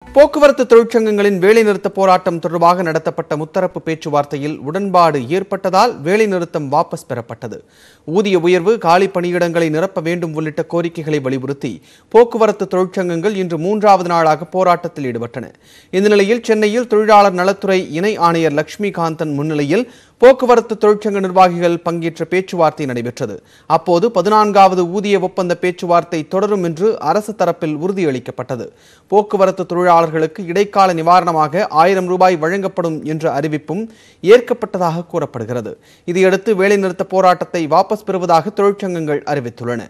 போக்குவரத்து தொழிற்சங்கங்களின் வேலைநிறுத்த போராட்டம் தொடர்பாக நடத்தப்பட்ட முத்தரப்பு பேச்சுவார்த்தையில் உடன்பாடு ஏற்பட்டதால் வேலைநிறுத்தம் வாபஸ் பெறப்பட்டது ஊதிய உயர்வு காலி பணியிடங்களை நிரப்ப வேண்டும் உள்ளிட்ட கோரிக்கைகளை வலியுறுத்தி போக்குவரத்து தொழிற்சங்கங்கள் இன்று மூன்றாவது நாளாக போராட்டத்தில் ஈடுபட்டன இந்த நிலையில் சென்னையில் தொழிலாளர் நலத்துறை இணை ஆணையர் லட்சுமிகாந்தன் முன்னிலையில் போக்குவரத்து தொழிற்சங்க நிர்வாகிகள் பங்கேற்ற பேச்சுவார்த்தை நடைபெற்றது அப்போது பதினான்காவது ஊதிய ஒப்பந்த பேச்சுவார்த்தை தொடரும் என்று அரசு தரப்பில் உறுதியளிக்கப்பட்டது போக்குவரத்து தொழிலாளர்களுக்கு இடைக்கால நிவாரணமாக ஆயிரம் ரூபாய் வழங்கப்படும் என்ற அறிவிப்பும் ஏற்கப்பட்டதாக கூறப்படுகிறது இதையடுத்து வேலைநிறுத்த போராட்டத்தை வாபஸ் பெறுவதாக தொழிற்சங்கங்கள் அறிவித்துள்ளன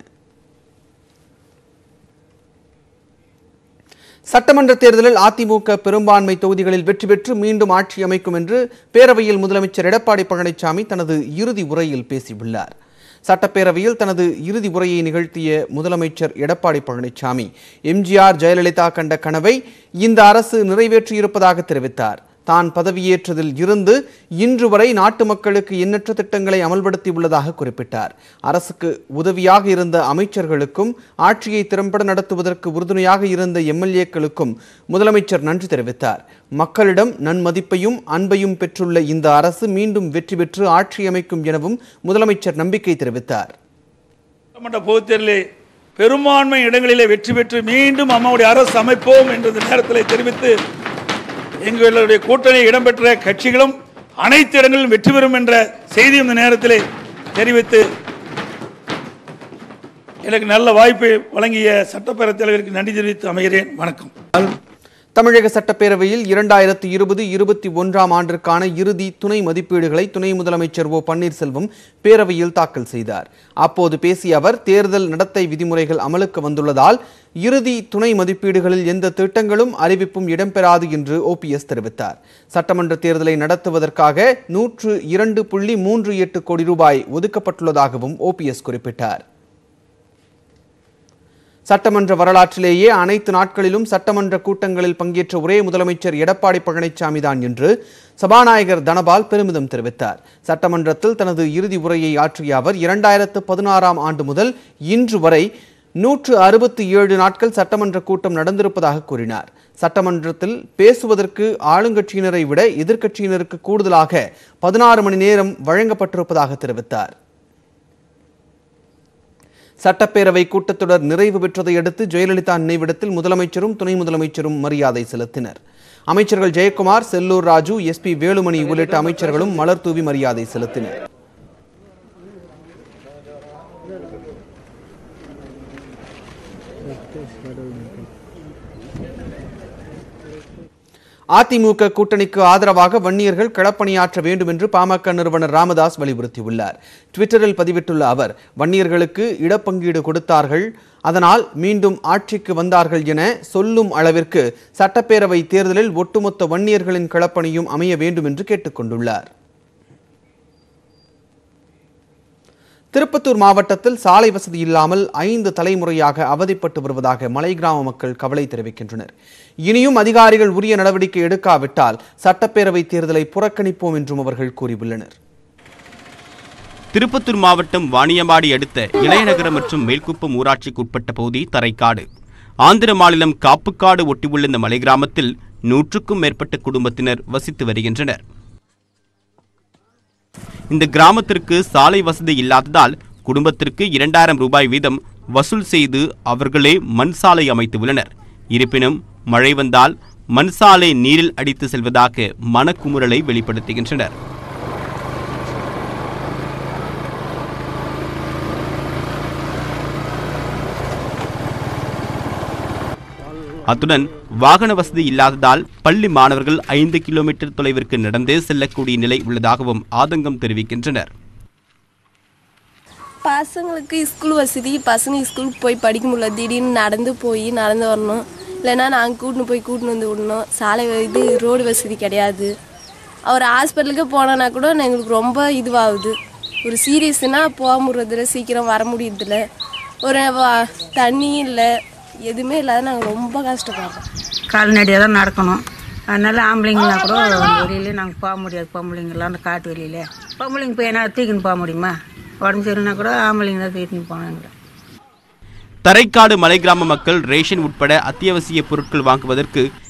சட்டமன்ற தேர்தலில் அதிமுக பெரும்பான்மை தொகுதிகளில் வெற்றி பெற்று மீண்டும் ஆட்சி அமைக்கும் என்று பேரவையில் முதலமைச்சர் எடப்பாடி பழனிசாமி தனது இறுதி உரையில் பேசியுள்ளார் சட்டப்பேரவையில் தனது இறுதி உரையை நிகழ்த்திய முதலமைச்சர் எடப்பாடி பழனிசாமி எம்ஜிஆர் ஜெயலலிதா கண்ட கனவை இந்த அரசு நிறைவேற்றியிருப்பதாக தெரிவித்தார் தான் பதவியேற்றதில் இருந்து இன்று வரை நாட்டு மக்களுக்கு எண்ணற்ற திட்டங்களை அமல்படுத்தி உள்ளதாக குறிப்பிட்டார் அரசுக்கு உதவியாக இருந்த அமைச்சர்களுக்கும் ஆட்சியை திறம்பட நடத்துவதற்கு உறுதுணையாக இருந்த எம்எல்ஏக்களுக்கும் முதலமைச்சர் நன்றி தெரிவித்தார் மக்களிடம் நன்மதிப்பையும் அன்பையும் பெற்றுள்ள இந்த அரசு மீண்டும் வெற்றி பெற்று ஆட்சி அமைக்கும் எனவும் முதலமைச்சர் நம்பிக்கை தெரிவித்தார் சட்டமன்ற பொதுத் தேர்தலில் பெரும்பான்மை இடங்களிலே வெற்றி பெற்று மீண்டும் அம்மாவுடைய அரசு அமைப்போம் என்ற இந்த நேரத்தில் தெரிவித்து எங்களுடைய கூட்டணியில் இடம்பெற்ற கட்சிகளும் அனைத்து இடங்களிலும் வெற்றி பெறும் என்ற செய்தி இந்த நேரத்தில் தெரிவித்து எனக்கு நல்ல வாய்ப்பை வழங்கிய சட்டப்பேரவைத் தலைவருக்கு நன்றி தெரிவித்து அமைகிறேன் வணக்கம் தமிழக சட்டப்பேரவையில் இரண்டாயிரத்து இருபது இருபத்தி ஒன்றாம் ஆண்டிற்கான இறுதி துணை மதிப்பீடுகளை துணை முதலமைச்சர் ஓ பன்னீர்செல்வம் பேரவையில் தாக்கல் செய்தார் அப்போது பேசிய அவர் தேர்தல் நடத்தை விதிமுறைகள் அமலுக்கு வந்துள்ளதால் இறுதி துணை மதிப்பீடுகளில் எந்த திட்டங்களும் அறிவிப்பும் இடம்பெறாது என்று ஓபிஎஸ் தெரிவித்தார் சட்டமன்ற தேர்தலை நடத்துவதற்காக நூற்று இரண்டு புள்ளி மூன்று எட்டு கோடி ரூபாய் ஒதுக்கப்பட்டுள்ளதாகவும் ஓபிஎஸ் குறிப்பிட்டார் சட்டமன்ற வரலாற்றிலேயே அனைத்து நாட்களிலும் சட்டமன்ற கூட்டங்களில் பங்கேற்ற ஒரே முதலமைச்சர் எடப்பாடி பழனிசாமி தான் என்று சபாநாயகர் தனபால் பெருமிதம் தெரிவித்தார் சட்டமன்றத்தில் தனது இறுதி உரையை ஆற்றிய அவர் இரண்டாயிரத்து பதினாறாம் ஆண்டு முதல் இன்று வரை நூற்று அறுபத்தி ஏழு நாட்கள் சட்டமன்ற கூட்டம் நடந்திருப்பதாக கூறினார் சட்டமன்றத்தில் பேசுவதற்கு ஆளுங்கட்சியினரை விட எதிர்க்கட்சியினருக்கு கூடுதலாக பதினாறு மணி நேரம் வழங்கப்பட்டிருப்பதாக தெரிவித்தார் சட்டப்பேரவை கூட்டத்தொடர் நிறைவு பெற்றதை அடுத்து ஜெயலலிதா நினைவிடத்தில் முதலமைச்சரும் துணை முதலமைச்சரும் மரியாதை செலுத்தினர் அமைச்சர்கள் ஜெயக்குமார் செல்லூர் ராஜு எஸ்பி வேலுமணி உள்ளிட்ட அமைச்சர்களும் மலர் தூவி மரியாதை செலுத்தினர் அதிமுக கூட்டணிக்கு ஆதரவாக வன்னியர்கள் களப்பணியாற்ற வேண்டும் என்று பாமக நிறுவனர் ராமதாஸ் வலியுறுத்தியுள்ளார் ட்விட்டரில் பதிவிட்டுள்ள அவர் வன்னியர்களுக்கு இடப்பங்கீடு கொடுத்தார்கள் அதனால் மீண்டும் ஆட்சிக்கு வந்தார்கள் என சொல்லும் அளவிற்கு சட்டப்பேரவை தேர்தலில் ஒட்டுமொத்த வன்னியர்களின் களப்பணியும் அமைய வேண்டும் என்று கேட்டுக்கொண்டுள்ளார் திருப்பத்தூர் மாவட்டத்தில் சாலை வசதி இல்லாமல் ஐந்து தலைமுறையாக அவதிப்பட்டு வருவதாக மலை கிராம மக்கள் கவலை தெரிவிக்கின்றனர் இனியும் அதிகாரிகள் உரிய நடவடிக்கை எடுக்காவிட்டால் சட்டப்பேரவை தேர்தலை புறக்கணிப்போம் என்றும் அவர்கள் கூறியுள்ளனர் திருப்பத்தூர் மாவட்டம் வாணியம்பாடி அடுத்த இளையநகரம் மற்றும் மேல்குப்பம் ஊராட்சிக்கு உட்பட்ட பகுதி தரைக்காடு ஆந்திர மாநிலம் காப்புக்காடு ஒட்டியுள்ள இந்த மலை கிராமத்தில் நூற்றுக்கும் மேற்பட்ட குடும்பத்தினர் வசித்து வருகின்றனர் இந்த கிராமத்திற்கு சாலை வசதி இல்லாததால் குடும்பத்திற்கு இரண்டாயிரம் ரூபாய் வீதம் வசூல் செய்து அவர்களே மண் சாலை அமைத்துள்ளனர் இருப்பினும் மழை வந்தால் மண் சாலை நீரில் அடித்து செல்வதாக மனக்குமுறலை வெளிப்படுத்துகின்றனர் அத்துடன் வாகன வசதி இல்லாததால் பள்ளி மாணவர்கள் ஐந்து கிலோமீட்டர் தொலைவிற்கு நடந்தே செல்லக்கூடிய நிலை உள்ளதாகவும் ஆதங்கம் தெரிவிக்கின்றனர் பசங்களுக்கு ஸ்கூல் வசதி பசங்க ஸ்கூலுக்கு போய் படிக்க முடியல திடீர்னு நடந்து போய் நடந்து வரணும் இல்லைன்னா நாங்கள் கூட்டின்னு போய் கூட்டின்னு வந்து விடணும் சாலை வ- இது ரோடு வசதி கிடையாது அவர் ஹாஸ்பிட்டலுக்கு போனோன்னா கூட எங்களுக்கு ரொம்ப இதுவாகுது ஒரு சீரியஸ்னால் போக முடியறதில்ல சீக்கிரம் வர முடியறதில்ல ஒரு வ- தண்ணி இல்லை எதுவுமே இல்லாத நாங்கள் ரொம்ப கஷ்டப்படுறோம் கால்நடையாக தான் நடக்கணும் அதனால ஆம்பளைங்கன்னா கூட வெளியில நாங்கள் போக முடியாது பொம்பளைங்கெல்லாம் அந்த காட்டு வெளியில பொம்பளைங்க போய் என்ன தூக்கின்னு போக முடியுமா உடம்பு சரினா கூட ஆம்பளைங்க தான் தூக்கின்னு போனாங்க தரைக்காடு மலை கிராம மக்கள் ரேஷன் உட்பட அத்தியாவசிய பொருட்கள் வாங்குவதற்கு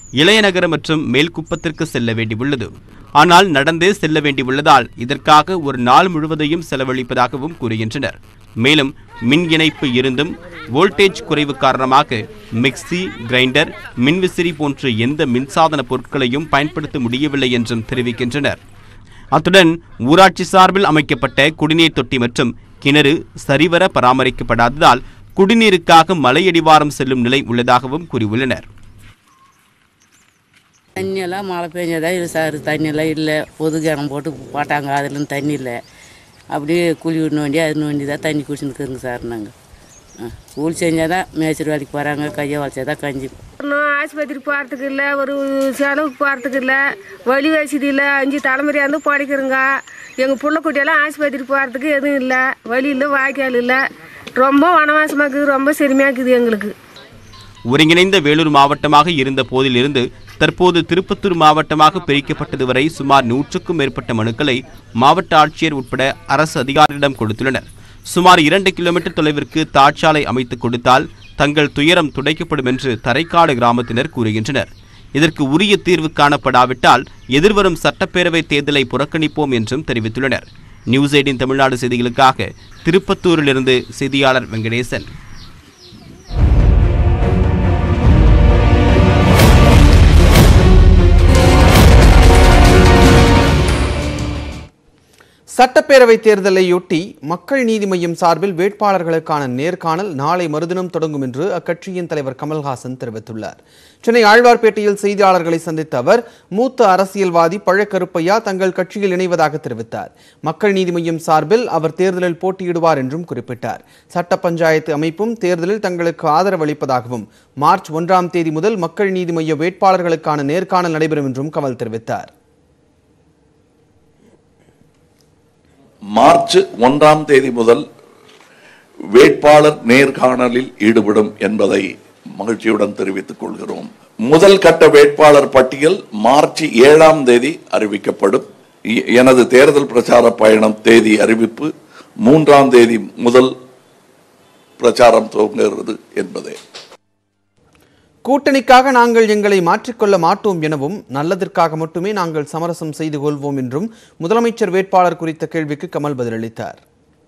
இளையநகரம் மற்றும் மேல்குப்பத்திற்கு செல்ல வேண்டியுள்ளது ஆனால் நடந்தே செல்ல வேண்டியுள்ளதால் இதற்காக ஒரு நாள் முழுவதையும் செலவழிப்பதாகவும் கூறுகின்றனர் மேலும் மின் இணைப்பு இருந்தும் வோல்டேஜ் குறைவு காரணமாக மிக்சி கிரைண்டர் மின்விசிறி போன்ற எந்த மின்சாதன பொருட்களையும் பயன்படுத்த முடியவில்லை என்றும் தெரிவிக்கின்றனர் அத்துடன் ஊராட்சி சார்பில் அமைக்கப்பட்ட குடிநீர் தொட்டி மற்றும் கிணறு சரிவர பராமரிக்கப்படாததால் குடிநீருக்காக மலையடிவாரம் செல்லும் நிலை உள்ளதாகவும் கூறியுள்ளனர் தண்ணியெல்லாம் மழை பெஞ்சதா இது சார் தண்ணியெல்லாம் இல்லை பொது கிணம் போட்டு போட்டாங்க அதுலேயும் தண்ணி இல்லை அப்படியே குழி விடணும் வேண்டிய அது வேண்டி தான் தண்ணி குடிச்சுன்னு இருக்கிறோங்க சார் நாங்கள் கூலி செஞ்சால் தான் மேய்ச்சல் வேலைக்கு போகிறாங்க கையை வளைச்சா தான் கஞ்சி ஒன்றும் ஆஸ்பத்திரி போகிறதுக்கு இல்லை ஒரு செலவுக்கு போகிறதுக்கு இல்லை வழி வசதி இல்லை அஞ்சு தலைமுறையாக இருந்து படிக்கிறோங்க எங்கள் பிள்ளைக்குட்டியெல்லாம் ஆஸ்பத்திரி போகிறதுக்கு எதுவும் இல்லை வழி இல்லை வாய்க்கால் இல்லை ரொம்ப வனவாசமாக இருக்குது ரொம்ப சிறுமையாக இருக்குது எங்களுக்கு ஒருங்கிணைந்த வேலூர் மாவட்டமாக இருந்த போதிலிருந்து தற்போது திருப்பத்தூர் மாவட்டமாக பிரிக்கப்பட்டது வரை சுமார் நூற்றுக்கும் மேற்பட்ட மனுக்களை மாவட்ட ஆட்சியர் உட்பட அரசு அதிகாரிகளிடம் கொடுத்துள்ளனர் சுமார் இரண்டு கிலோமீட்டர் தொலைவிற்கு தாட்சாலை அமைத்துக் கொடுத்தால் தங்கள் துயரம் துடைக்கப்படும் என்று தரைக்காடு கிராமத்தினர் கூறுகின்றனர் இதற்கு உரிய தீர்வு காணப்படாவிட்டால் எதிர்வரும் சட்டப்பேரவை தேர்தலை புறக்கணிப்போம் என்றும் தெரிவித்துள்ளனர் நியூஸ் எயிட்டின் தமிழ்நாடு செய்திகளுக்காக திருப்பத்தூரிலிருந்து செய்தியாளர் வெங்கடேசன் சட்டப்பேரவை தேர்தலையொட்டி மக்கள் நீதி மய்யம் சார்பில் வேட்பாளர்களுக்கான நேர்காணல் நாளை மறுதினம் தொடங்கும் என்று அக்கட்சியின் தலைவர் கமல்ஹாசன் தெரிவித்துள்ளார் சென்னை ஆழ்வார்பேட்டையில் செய்தியாளர்களை சந்தித்த அவர் மூத்த அரசியல்வாதி பழக்கருப்பையா தங்கள் கட்சியில் இணைவதாக தெரிவித்தார் மக்கள் நீதி மய்யம் சார்பில் அவர் தேர்தலில் போட்டியிடுவார் என்றும் குறிப்பிட்டார் சட்ட பஞ்சாயத்து அமைப்பும் தேர்தலில் தங்களுக்கு ஆதரவு அளிப்பதாகவும் மார்ச் ஒன்றாம் தேதி முதல் மக்கள் நீதி மய்ய வேட்பாளர்களுக்கான நேர்காணல் நடைபெறும் என்றும் கமல் தெரிவித்தார் மார்ச் ஒன்றாம் தேதி முதல் வேட்பாளர் நேர்காணலில் ஈடுபடும் என்பதை மகிழ்ச்சியுடன் தெரிவித்துக் கொள்கிறோம் முதல் கட்ட வேட்பாளர் பட்டியல் மார்ச் ஏழாம் தேதி அறிவிக்கப்படும் எ- எனது தேர்தல் பிரச்சார பயணம் தேதி அறிவிப்பு மூன்றாம் தேதி முதல் பிரச்சாரம் துவங்குகிறது என்பதே கூட்டணிக்காக நாங்கள் எங்களை மாற்றிக்கொள்ள மாட்டோம் எனவும் நல்லதற்காக மட்டுமே நாங்கள் சமரசம் செய்து கொள்வோம் என்றும் முதலமைச்சர் வேட்பாளர் குறித்த கேள்விக்கு கமல் பதிலளித்தார்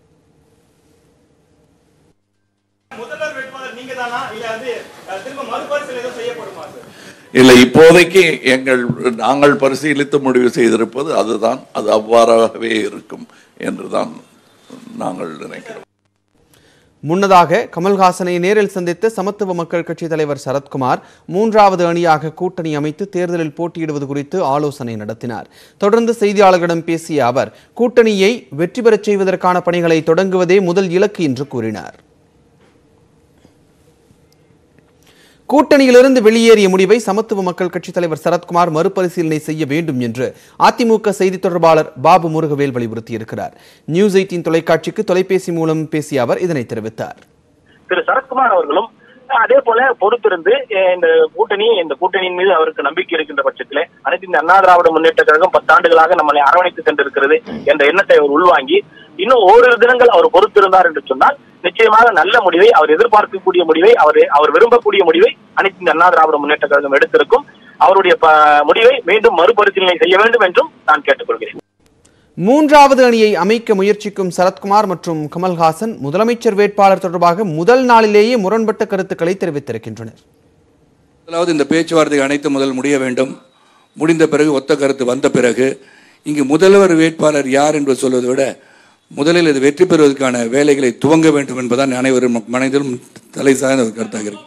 இல்லை இப்போதைக்கு எங்கள் நாங்கள் பரிசீலித்து முடிவு செய்திருப்பது அதுதான் அது அவ்வாறாகவே இருக்கும் என்றுதான் நாங்கள் நினைக்கிறோம் முன்னதாக கமல்ஹாசனை நேரில் சந்தித்த சமத்துவ மக்கள் கட்சி தலைவர் சரத்குமார் மூன்றாவது அணியாக கூட்டணி அமைத்து தேர்தலில் போட்டியிடுவது குறித்து ஆலோசனை நடத்தினார் தொடர்ந்து செய்தியாளர்களிடம் பேசிய அவர் கூட்டணியை வெற்றி பெறச் செய்வதற்கான பணிகளை தொடங்குவதே முதல் இலக்கு என்று கூறினார் கூட்டணியிலிருந்து வெளியேறிய முடிவை சமத்துவ மக்கள் கட்சித் தலைவர் சரத்குமார் மறுபரிசீலனை செய்ய வேண்டும் என்று அதிமுக செய்தி தொடர்பாளர் பாபு முருகவேல் வலியுறுத்தியிருக்கிறார் நியூஸ் எயிட்டின் தொலைக்காட்சிக்கு தொலைபேசி மூலம் பேசிய அவர் இதனை தெரிவித்தார் திரு சரத்குமார் அவர்களும் அதே போல பொறுத்திருந்து அஹ், இந்த கூட்டணி இந்த கூட்டணியின் மீது அவருக்கு நம்பிக்கை இருக்கின்ற பட்சத்திலே அனைத்து இந்த அண்ணா திராவிட முன்னேற்ற கழகம் பத்தாண்டுகளாக நம்மளை அரவணைத்து சென்றிருக்கிறது என்ற எண்ணத்தை அவர் உள்வாங்கி இன்னும் ஓரிரு தினங்கள் அவர் பொறுத்திருந்தார் என்று சொன்னால் நிச்சயமாக நல்ல முடிவை அவர் எதிர்பார்க்கக்கூடிய முடிவை அவர் அவர் விரும்பக்கூடிய முடிவை அனைத்து இந்த அண்ணா திராவிட முன்னேற்ற கழகம் எடுத்திருக்கும் அவருடைய ப- முடிவை மீண்டும் மறுபரிசீலனை செய்ய வேண்டும் என்றும் நான் கேட்டுக்கொள்கிறேன் மூன்றாவது அணியை அமைக்க முயற்சிக்கும் சரத்குமார் மற்றும் கமல்ஹாசன் முதலமைச்சர் வேட்பாளர் தொடர்பாக முதல் நாளிலேயே முரண்பட்ட கருத்துக்களை தெரிவித்திருக்கின்றனர் முதலாவது இந்த பேச்சுவார்த்தை அனைத்து முதல் முடிய வேண்டும் முடிந்த பிறகு ஒத்த கருத்து வந்த பிறகு இங்கு முதல்வர் வேட்பாளர் யார் என்று சொல்வதை விட முதலில் இது வெற்றி பெறுவதற்கான வேலைகளை துவங்க வேண்டும் என்பதுதான் அனைவரும் மனதிலும் தலை சாய்ந்த ஒரு கருத்தாக இருக்கு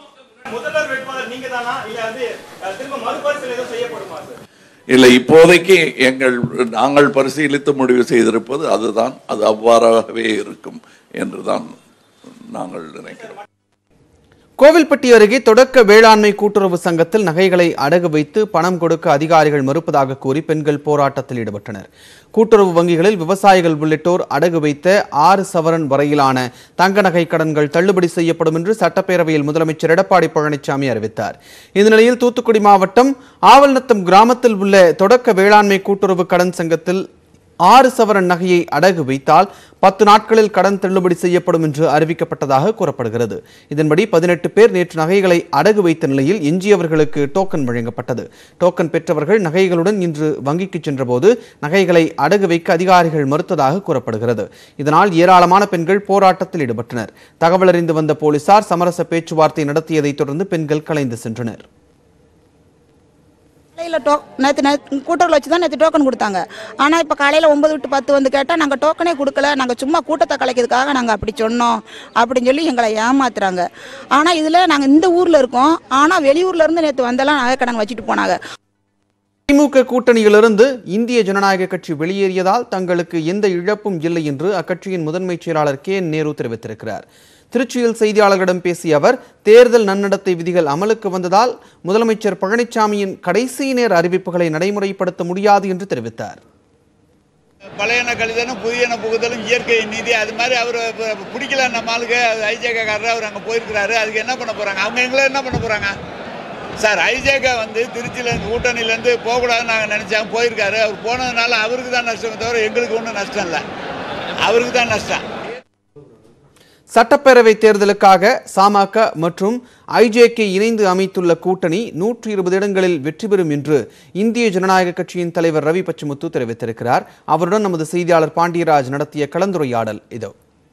இல்லை இப்போதைக்கு எங்கள் நாங்கள் பரிசீலித்து முடிவு செய்திருப்பது அதுதான் அது அவ்வாறாகவே இருக்கும் என்றுதான் நாங்கள் நினைக்கிறோம் கோவில்பட்டி அருகே தொடக்க வேளாண்மை கூட்டுறவு சங்கத்தில் நகைகளை அடகு வைத்து பணம் கொடுக்க அதிகாரிகள் மறுப்பதாக கூறி பெண்கள் போராட்டத்தில் ஈடுபட்டனர் கூட்டுறவு வங்கிகளில் விவசாயிகள் உள்ளிட்டோர் அடகு வைத்த ஆறு சவரன் வரையிலான தங்க நகை கடன்கள் தள்ளுபடி செய்யப்படும் என்று சட்டப்பேரவையில் முதலமைச்சர் எடப்பாடி பழனிசாமி அறிவித்தார் இந்த நிலையில் தூத்துக்குடி மாவட்டம் ஆவல்நத்தம் கிராமத்தில் உள்ள தொடக்க வேளாண்மை கூட்டுறவு கடன் சங்கத்தில் ஆறு சவரன் நகையை அடகு வைத்தால் பத்து நாட்களில் கடன் தள்ளுபடி செய்யப்படும் என்று அறிவிக்கப்பட்டதாக கூறப்படுகிறது இதன்படி பதினெட்டு பேர் நேற்று நகைகளை அடகு வைத்த நிலையில் எஞ்சியவர்களுக்கு டோக்கன் வழங்கப்பட்டது டோக்கன் பெற்றவர்கள் நகைகளுடன் இன்று வங்கிக்கு சென்றபோது நகைகளை அடகு வைக்க அதிகாரிகள் மறுத்ததாக கூறப்படுகிறது இதனால் ஏராளமான பெண்கள் போராட்டத்தில் ஈடுபட்டனர் தகவல் அறிந்து வந்த போலீசார் சமரச பேச்சுவார்த்தை நடத்தியதைத் தொடர்ந்து பெண்கள் கலைந்து சென்றனர் காலையில் டோ நேற்று நேற்று கூட்டத்தில் வச்சு தான் நேற்று டோக்கன் கொடுத்தாங்க ஆனால் இப்போ காலையில் ஒன்பது விட்டு பத்து வந்து கேட்டால் நாங்கள் டோக்கனே கொடுக்கல நாங்கள் சும்மா கூட்டத்தை கலைக்கிறதுக்காக நாங்கள் அப்படி சொன்னோம் அப்படின்னு சொல்லி எங்களை ஏமாத்துறாங்க ஆனால் இதில் நாங்கள் இந்த ஊரில் இருக்கோம் ஆனால் வெளியூர்ல இருந்து நேற்று வந்தெல்லாம் நகை கடன் வச்சுட்டு போனாங்க திமுக கூட்டணியிலிருந்து இந்திய ஜனநாயக கட்சி வெளியேறியதால் தங்களுக்கு எந்த இழப்பும் இல்லை என்று அக்கட்சியின் முதன்மைச் செயலாளர் கே என் நேரு தெரிவித்திருக்கிறார் திருச்சியில் செய்தியாளர்களிடம் பேசிய அவர் தேர்தல் நன்னடத்தை விதிகள் அமலுக்கு வந்ததால் முதலமைச்சர் பழனிசாமியின் கடைசி நேர அறிவிப்புகளை நடைமுறைப்படுத்த முடியாது என்று தெரிவித்தார் பழையன கழிதலும் புதியன புகுதலும் இயற்கை நீதி அது மாதிரி அவர் பிடிக்கல நம்ம ஆளுக்கு அது ஐஜேகாரர் அவர் அங்கே போயிருக்கிறாரு அதுக்கு என்ன பண்ண போகிறாங்க அவங்க எங்களை என்ன பண்ண போகிறாங்க சார் ஐஜேகா வந்து திருச்சியிலேருந்து கூட்டணியிலேருந்து போகக்கூடாதுன்னு நாங்கள் நினச்சாங்க போயிருக்காரு அவர் போனதுனால அவருக்கு தான் நஷ்டமே தவிர எங்களுக்கு ஒன்றும் நஷ்டம் இல்லை அவருக்கு தான் நஷ்டம் சட்டப்பேரவை தேர்தலுக்காக சமக மற்றும் ஐஜேகே இணைந்து அமைத்துள்ள கூட்டணி நூற்றி இருபது இடங்களில் வெற்றி பெறும் என்று இந்திய ஜனநாயக கட்சியின் தலைவர் ரவி பச்சமுத்து தெரிவித்திருக்கிறார் அவருடன் நமது செய்தியாளர் பாண்டியராஜ் நடத்திய கலந்துரையாடல் இதோ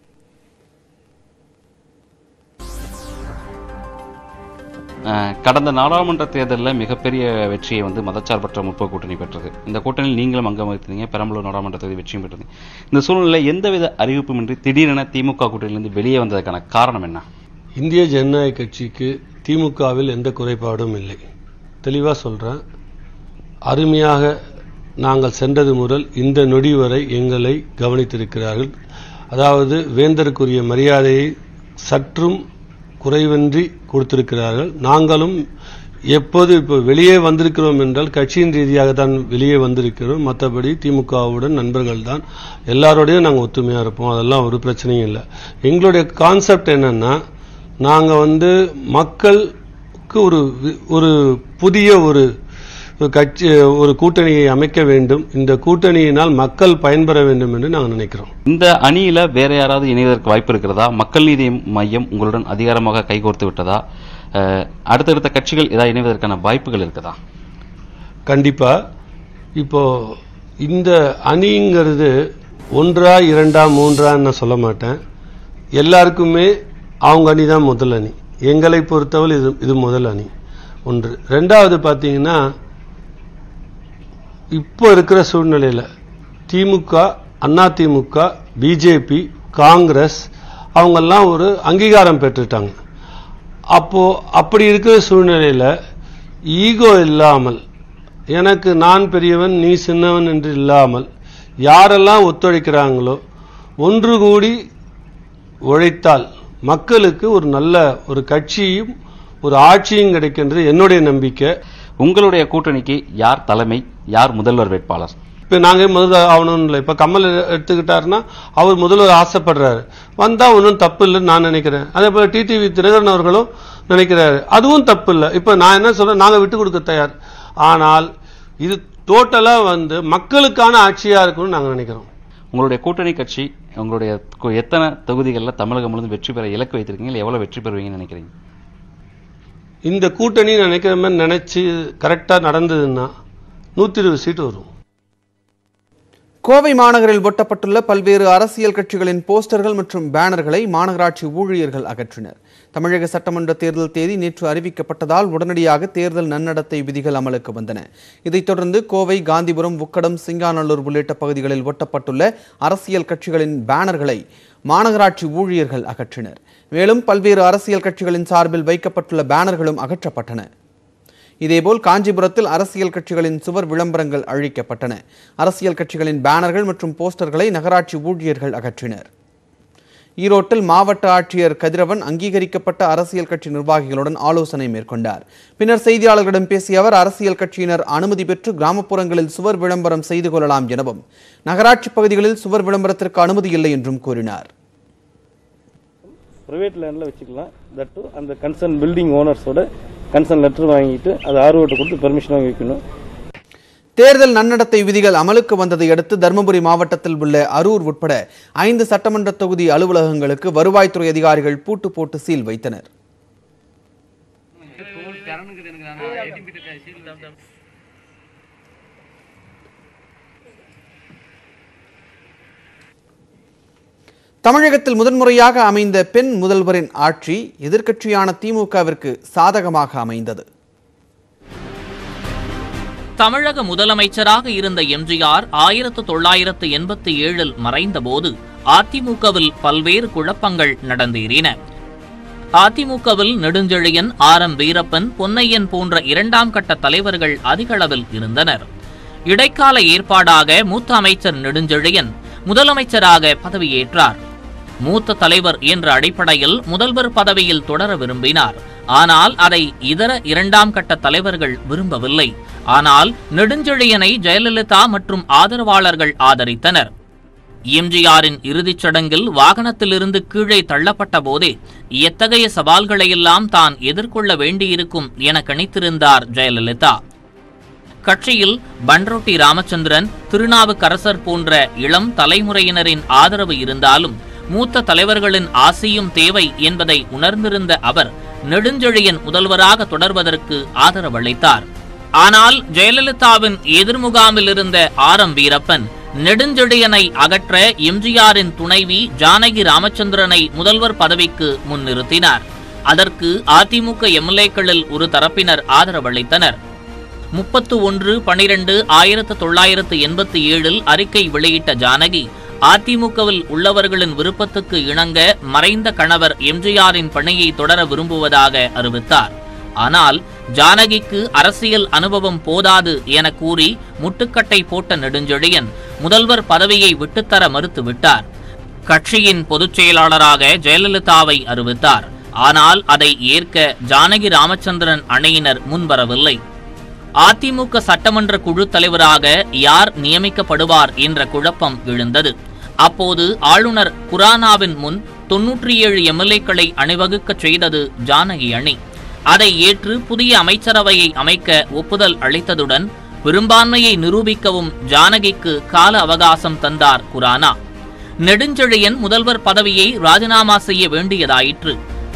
அஹ் கடந்த நாடாளுமன்ற தேர்தலில் மிகப்பெரிய வெற்றியை வந்து மதச்சார்பற்ற முற்போக்கு கூட்டணி பெற்றது இந்த கூட்டணியில் நீங்களும் அங்கம் வகித்தீங்க பெரம்பலூர் நாடாளுமன்ற தொகுதி வெற்றியும் பெற்றது இந்த சூழ்நிலையில் எந்தவித அறிவிப்புமின்றி திடீரென திமுக கூட்டணியிலிருந்து வெளியே வந்ததற்கான காரணம் என்ன இந்திய ஜனநாயக கட்சிக்கு திமுகவில் எந்த குறைபாடும் இல்லை தெளிவாக சொல்கிறேன் அருமையாக நாங்கள் சென்றது முதல் இந்த நொடி வரை எங்களை கவனித்திருக்கிறார்கள் அதாவது வேந்தருக்குரிய மரியாதையை சற்றும் குறைவின்றி கொடுத்திருக்கிறார்கள் நாங்களும் எப்போது இப்போ வெளியே வந்திருக்கிறோம் என்றால் கட்சியின் ரீதியாக தான் வெளியே வந்திருக்கிறோம் மற்றபடி திமுகவுடன் நண்பர்கள் தான் எல்லாரோடையும் நாங்கள் ஒத்துமையாக இருப்போம் அதெல்லாம் ஒரு பிரச்சனையும் இல்லை எங்களுடைய கான்செப்ட் என்னன்னா நாங்கள் வந்து மக்களுக்கு ஒரு வி- ஒரு புதிய ஒரு கட்சி ஒரு கூட்டணியை அமைக்க வேண்டும் இந்த கூட்டணியினால் மக்கள் பயன்பெற வேண்டும் என்று நாங்கள் நினைக்கிறோம் இந்த அணியில வேற யாராவது இணைவதற்கு வாய்ப்பு இருக்கிறதா மக்கள் நீதி மையம் உங்களுடன் அதிகாரமாக கைகோர்த்து விட்டதா அஹ் அடுத்தடுத்த கட்சிகள் ஏதாவது இணைவதற்கான வாய்ப்புகள் இருக்குதா கண்டிப்பா இப்போ இந்த அணிங்கிறது ஒன்றா இரண்டா மூன்றான்னு நான் சொல்ல மாட்டேன் எல்லாருக்குமே அவங்க அணி தான் முதல் அணி எங்களை பொறுத்தவரை இது இது முதல் அணி ஒன்று ரெண்டாவது பார்த்தீங்கன்னா இப்போ இருக்கிற சூழ்நிலையில் திமுக அண்ணா திமுக பிஜேபி காங்கிரஸ் அவங்கெல்லாம் ஒரு அங்கீகாரம் பெற்றுட்டாங்க அப்போ அப்படி இருக்கிற சூழ்நிலையில் ஈகோ இல்லாமல் எனக்கு நான் பெரியவன் நீ சின்னவன் என்று இல்லாமல் யாரெல்லாம் ஒத்துழைக்கிறாங்களோ ஒன்று கூடி உழைத்தால் மக்களுக்கு ஒரு நல்ல ஒரு கட்சியும் ஒரு ஆட்சியும் கிடைக்கின்றது என்னுடைய நம்பிக்கை உங்களுடைய கூட்டணிக்கு யார் தலைமை யார் முதல்வர் வேட்பாளர் இப்போ நாங்கள் முதல்வர் ஆகணும்னு இல்லை இப்போ கமல் எடுத்துக்கிட்டாருன்னா அவர் முதல்வர் ஆசைப்படுறாரு வந்தால் ஒன்றும் தப்பு இல்லைன்னு நான் நினைக்கிறேன் அதே போல் டிடிவி தினகரன் அவர்களும் நினைக்கிறாரு அதுவும் தப்பு இல்லை இப்போ நான் என்ன சொல்றேன் நாங்கள் விட்டு கொடுக்க தயார் ஆனால் இது டோட்டலாக வந்து மக்களுக்கான ஆட்சியாக இருக்கும்னு நாங்கள் நினைக்கிறோம் உங்களுடைய கூட்டணி கட்சி உங்களுடைய கு- எத்தனை தொகுதிகளில் தமிழகம் முழுவதும் வெற்றி பெற இலக்கு வைத்திருக்கீங்க இல்லை எவ்வளவு வெற்றி பெறுவீங்கன்னு நினைக்கிறீங்க இந்த கூட்டணி நினைக்கிற மாதிரி நினைச்சு கரெக்டாக நடந்ததுன்னா நூற்றி இருபது சீட்டு வரும் கோவை மாநகரில் ஒட்டப்பட்டுள்ள பல்வேறு அரசியல் கட்சிகளின் போஸ்டர்கள் மற்றும் பேனர்களை மாநகராட்சி ஊழியர்கள் அகற்றினர் தமிழக சட்டமன்ற தேர்தல் தேதி நேற்று அறிவிக்கப்பட்டதால் உடனடியாக தேர்தல் நன்னடத்தை விதிகள் அமலுக்கு வந்தன இதைத் தொடர்ந்து கோவை காந்திபுரம் உக்கடம் சிங்காநல்லூர் உள்ளிட்ட பகுதிகளில் ஒட்டப்பட்டுள்ள அரசியல் கட்சிகளின் பேனர்களை மாநகராட்சி ஊழியர்கள் அகற்றினர் மேலும் பல்வேறு அரசியல் கட்சிகளின் சார்பில் வைக்கப்பட்டுள்ள பேனர்களும் அகற்றப்பட்டன இதேபோல் காஞ்சிபுரத்தில் அரசியல் கட்சிகளின் சுவர் விளம்பரங்கள் அழிக்கப்பட்டன அரசியல் கட்சிகளின் பேனர்கள் மற்றும் போஸ்டர்களை நகராட்சி ஊழியர்கள் அகற்றினர் ஈரோட்டில் மாவட்ட ஆட்சியர் கதிரவன் அங்கீகரிக்கப்பட்ட அரசியல் கட்சி நிர்வாகிகளுடன் ஆலோசனை மேற்கொண்டார் பின்னர் செய்தியாளர்களிடம் பேசிய அவர் அரசியல் கட்சியினர் அனுமதி பெற்று கிராமப்புறங்களில் சுவர் விளம்பரம் செய்து கொள்ளலாம் எனவும் நகராட்சி பகுதிகளில் சுவர் விளம்பரத்திற்கு அனுமதி இல்லை என்றும் கூறினார் ப்ரைவேட் லேண்டில் வச்சுக்கலாம் தட்டு அந்த கன்சர்ன் பில்டிங் ஓனர்ஸோட கன்சர்ன் லெட்டர் வாங்கிட்டு அது ஆர்ஓட்ட கொடுத்து பெர்மிஷன் வாங்கி வைக்கணும் தேர்தல் நன்னடத்தை விதிகள் அமலுக்கு வந்ததை அடுத்து தருமபுரி மாவட்டத்தில் உள்ள அரூர் உட்பட ஐந்து சட்டமன்ற தொகுதி அலுவலகங்களுக்கு வருவாய்த்துறை அதிகாரிகள் பூட்டு போட்டு சீல் வைத்தனர் தமிழகத்தில் முதன்முறையாக அமைந்த பெண் முதல்வரின் ஆட்சி எதிர்க்கட்சியான திமுகவிற்கு சாதகமாக அமைந்தது தமிழக முதலமைச்சராக இருந்த எம்ஜிஆர் ஆயிரத்து தொள்ளாயிரத்து எண்பத்தி ஏழில் மறைந்தபோது அதிமுகவில் பல்வேறு குழப்பங்கள் நடந்தேறின அதிமுகவில் நெடுஞ்செழியன் ஆர் எம் வீரப்பன் பொன்னையன் போன்ற இரண்டாம் கட்ட தலைவர்கள் அதிகளவில் இருந்தனர் இடைக்கால ஏற்பாடாக மூத்த அமைச்சர் நெடுஞ்செழியன் முதலமைச்சராக பதவியேற்றார் மூத்த தலைவர் என்ற அடிப்படையில் முதல்வர் பதவியில் தொடர விரும்பினார் ஆனால் அதை இதர இரண்டாம் கட்ட தலைவர்கள் விரும்பவில்லை ஆனால் நெடுஞ்செழியனை ஜெயலலிதா மற்றும் ஆதரவாளர்கள் ஆதரித்தனர் எம்ஜிஆரின் இறுதிச் சடங்கில் வாகனத்திலிருந்து கீழே தள்ளப்பட்ட போதே எத்தகைய சவால்களையெல்லாம் தான் எதிர்கொள்ள வேண்டியிருக்கும் என கணித்திருந்தார் ஜெயலலிதா கட்சியில் பன்ரோட்டி ராமச்சந்திரன் திருநாவுக்கரசர் போன்ற இளம் தலைமுறையினரின் ஆதரவு இருந்தாலும் மூத்த தலைவர்களின் ஆசையும் தேவை என்பதை உணர்ந்திருந்த அவர் நெடுஞ்செழியன் முதல்வராக தொடர்வதற்கு ஆதரவளித்தார் ஆனால் ஜெயலலிதாவின் எதிர்முகாமில் இருந்த ஆர் எம் வீரப்பன் நெடுஞ்செழியனை அகற்ற எம்ஜிஆரின் துணைவி ஜானகி ராமச்சந்திரனை முதல்வர் பதவிக்கு முன்னிறுத்தினார் அதற்கு அதிமுக எம்எல்ஏக்களில் ஒரு தரப்பினர் ஆதரவளித்தனர் முப்பத்து ஒன்று பனிரெண்டு ஆயிரத்து தொள்ளாயிரத்து எண்பத்தி ஏழில் அறிக்கை வெளியிட்ட ஜானகி அதிமுகவில் உள்ளவர்களின் விருப்பத்துக்கு இணங்க மறைந்த கணவர் எம்ஜிஆரின் பணியை தொடர விரும்புவதாக அறிவித்தார் ஆனால் ஜானகிக்கு அரசியல் அனுபவம் போதாது என கூறி முட்டுக்கட்டை போட்ட நெடுஞ்செழியன் முதல்வர் பதவியை விட்டுத்தர மறுத்துவிட்டார் கட்சியின் பொதுச் செயலாளராக ஜெயலலிதாவை அறிவித்தார் ஆனால் அதை ஏற்க ஜானகி ராமச்சந்திரன் அணையினர் முன்வரவில்லை அதிமுக சட்டமன்ற குழு தலைவராக யார் நியமிக்கப்படுவார் என்ற குழப்பம் எழுந்தது அப்போது ஆளுநர் குரானாவின் முன் தொன்னூற்றி ஏழு எம்எல்ஏக்களை அணிவகுக்கச் செய்தது ஜானகி அணி அதை ஏற்று புதிய அமைச்சரவையை அமைக்க ஒப்புதல் அளித்ததுடன் பெரும்பான்மையை நிரூபிக்கவும் ஜானகிக்கு கால அவகாசம் தந்தார் குரானா நெடுஞ்செழியன் முதல்வர் பதவியை ராஜினாமா செய்ய வேண்டியதாயிற்று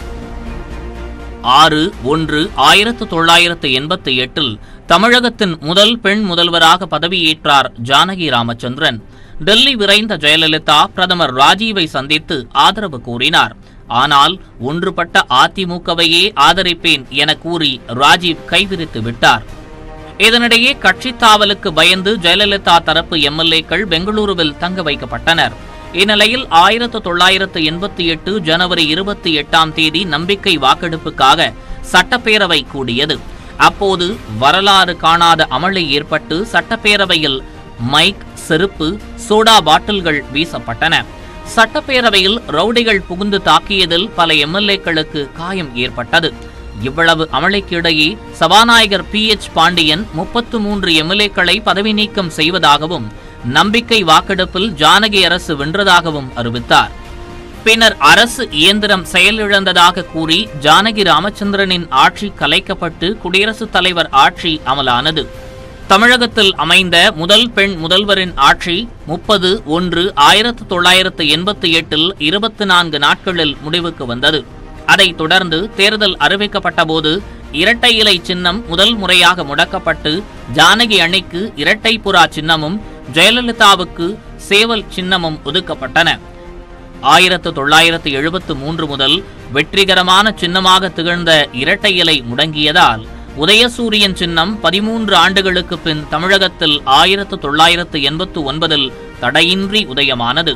ஆறு ஒன்று ஆயிரத்து தொள்ளாயிரத்து எண்பத்தி எட்டில் தமிழகத்தின் முதல் பெண் முதல்வராக பதவியேற்றார் ஜானகி ராமச்சந்திரன் டெல்லி விரைந்த ஜெயலலிதா பிரதமர் ராஜீவை சந்தித்து ஆதரவு கூறினார் ஆனால் ஒன்றுபட்ட அதிமுகவையே ஆதரிப்பேன் என கூறி ராஜீவ் கைவிரித்து விட்டார் இதனிடையே கட்சித் தாவலுக்கு பயந்து ஜெயலலிதா தரப்பு எம்எல்ஏக்கள் பெங்களூருவில் தங்க வைக்கப்பட்டனர் இந்நிலையில் ஆயிரத்து தொள்ளாயிரத்து எண்பத்தி எட்டு ஜனவரி இருபத்தி எட்டாம் தேதி நம்பிக்கை வாக்கெடுப்புக்காக சட்டப்பேரவை கூடியது அப்போது வரலாறு காணாத அமளி ஏற்பட்டு சட்டப்பேரவையில் மைக் செருப்பு சோடா பாட்டில்கள் வீசப்பட்டன சட்டப்பேரவையில் ரவுடிகள் புகுந்து தாக்கியதில் பல எம்எல்ஏக்களுக்கு காயம் ஏற்பட்டது இவ்வளவு அமளிக்கிடையே சபாநாயகர் பி எச் பாண்டியன் முப்பத்து மூன்று எம்எல்ஏக்களை பதவி நீக்கம் செய்வதாகவும் நம்பிக்கை வாக்கெடுப்பில் ஜானகி அரசு வென்றதாகவும் அறிவித்தார் பின்னர் அரசு இயந்திரம் செயலிழந்ததாக கூறி ஜானகி ராமச்சந்திரனின் ஆட்சி கலைக்கப்பட்டு குடியரசுத் தலைவர் ஆட்சி அமலானது தமிழகத்தில் அமைந்த முதல் பெண் முதல்வரின் ஆட்சி முப்பது ஒன்று ஆயிரத்து தொள்ளாயிரத்து எண்பத்தி எட்டில் இருபத்தி நான்கு நாட்களில் முடிவுக்கு வந்தது அதைத் தொடர்ந்து தேர்தல் அறிவிக்கப்பட்டபோது இரட்டை இலை சின்னம் முதல் முறையாக முடக்கப்பட்டு ஜானகி அணிக்கு இரட்டை புறா சின்னமும் ஜெயலலிதாவுக்கு சேவல் சின்னமும் ஒதுக்கப்பட்டன ஆயிரத்து தொள்ளாயிரத்து எழுபத்து மூன்று முதல் வெற்றிகரமான சின்னமாக திகழ்ந்த இரட்டை இலை முடங்கியதால் உதயசூரியன் சின்னம் பதிமூன்று ஆண்டுகளுக்கு பின் தமிழகத்தில் ஆயிரத்து தொள்ளாயிரத்து எண்பத்து ஒன்பதில் தடையின்றி உதயமானது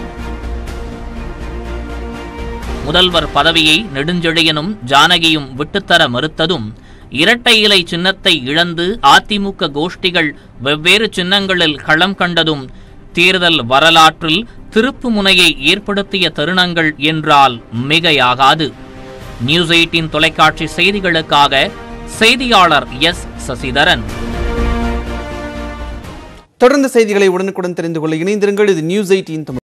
முதல்வர் பதவியை நெடுஞ்செழியனும் ஜானகியும் விட்டுத்தர மறுத்ததும் இரட்டை இலை சின்னத்தை இழந்து அதிமுக கோஷ்டிகள் வெவ்வேறு சின்னங்களில் களம் கண்டதும் தேர்தல் வரலாற்றில் திருப்பு முனையை ஏற்படுத்திய தருணங்கள் என்றால் மிகையாகாது நியூஸ் எயிட்டின் தொலைக்காட்சி செய்திகளுக்காக செய்தியாளர் எஸ் சசிதரன் தொடர்ந்து செய்திகளை உடனுக்குடன் தெரிந்து கொள்ள இணைந்திருங்கள் இது நியூஸ் எயிட்டின் தமிழ்